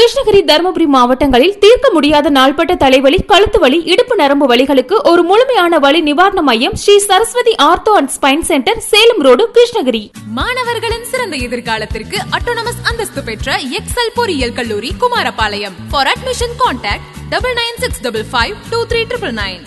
கிருஷ்ணகிரி தருமபுரி மாவட்டங்களில் தீர்க்க முடியாத நாள்பட்ட தலைவலி கழுத்து வலி இடுப்பு நரம்பு வலிகளுக்கு ஒரு முழுமையான வலி நிவாரண மையம் Shri Saraswati ortho and spine centre Salem road Krishnagiri மாணவர்களின் சிறந்த எதிர்காலத்திற்கு அட்டோனமஸ் அந்தஸ்து பெற்ற எக்ஸல் பொறியியல் கல்லூரி Kumarapalayam for admission contact double nine six double five two three triple nine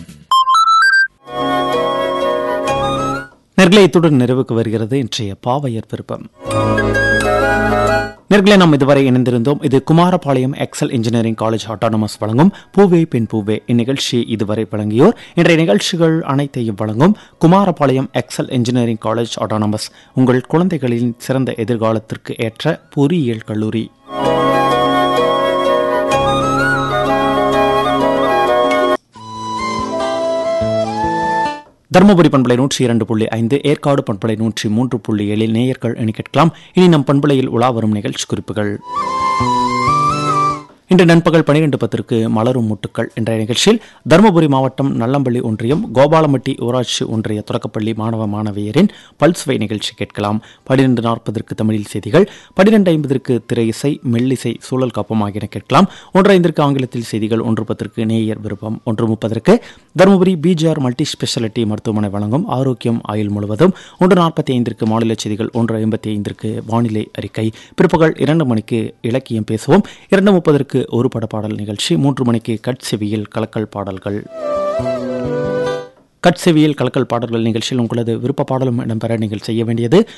நேர்களை இத்துடன் நிறைவுக்கு வருகிறது இன்றைய பாவையர் விருப்பம் நேர்களை நாம் இதுவரை இணைந்திருந்தோம் இது Kumarapalayam Excel engineering college autonomous வழங்கும் பூவே பெண் பூவே இந்நிகழ்ச்சி இதுவரை வழங்கியோர் இன்றைய நிகழ்ச்சிகள் அனைத்தையும் வழங்கும் Kumarapalayam Excel engineering college autonomous உங்கள் குழந்தைகளின் சிறந்த எதிர்காலத்திற்கு ஏற்ற பொறியியல் கல்லூரி தருமபுரி பண்பலை நூற்றி இரண்டு புள்ளி ஐந்து ஏற்காடு பண்பலை நூற்றி மூன்று புள்ளி ஏழில் நேயர்கள் என கேட்கலாம் இனி நம் பண்பலையில் உலா வரும் நிகழ்ச்சி குறிப்புகள் இன்று நண்பகல் பனிரெண்டு பத்திற்கு மலரும் முட்டுக்கள் என்ற நிகழ்ச்சியில் தருமபுரி மாவட்டம் நல்லம்பள்ளி ஒன்றியம் கோபாலமட்டி ஊராட்சி ஒன்றிய தொடக்கப்பள்ளி மாணவ மாணவியரின் பல்ஸ்வை நிகழ்ச்சி கேட்கலாம் பனிரெண்டு நாற்பதற்கு தமிழில் செய்திகள் பனிரெண்டு ஐம்பதற்கு திரை இசை மெல்லிசை சூழல் காப்பம் ஆகியன கேட்கலாம் ஒன்று ஐந்திற்கு ஆங்கிலத்தில் செய்திகள் ஒன்று பத்திற்கு நேயர் விருப்பம் ஒன்று முப்பதற்கு தருமபுரி பிஜிஆர் மல்டி ஸ்பெஷாலிட்டி மருத்துவமனை வழங்கும் ஆரோக்கியம் ஆயுள் முழுவதும் ஒன்று நாற்பத்தி ஐந்திற்கு மாநில செய்திகள் ஒன்று ஐம்பத்தி ஐந்திற்கு வானிலை அறிக்கை பிற்பகல் இரண்டு மணிக்கு இலக்கியம் பேசுவோம் இரண்டு முப்பதற்கு ஒரு பட பாடல் நிகழ்ச்சி மூன்று மணிக்கு கட்செவியில் கலக்கல் பாடல்கள் கட்செவியில் கலக்கல் பாடல்கள் நிகழ்ச்சியில் உங்களது விருப்ப பாடலும் இடம்பெற நீங்கள் செய்ய வேண்டியது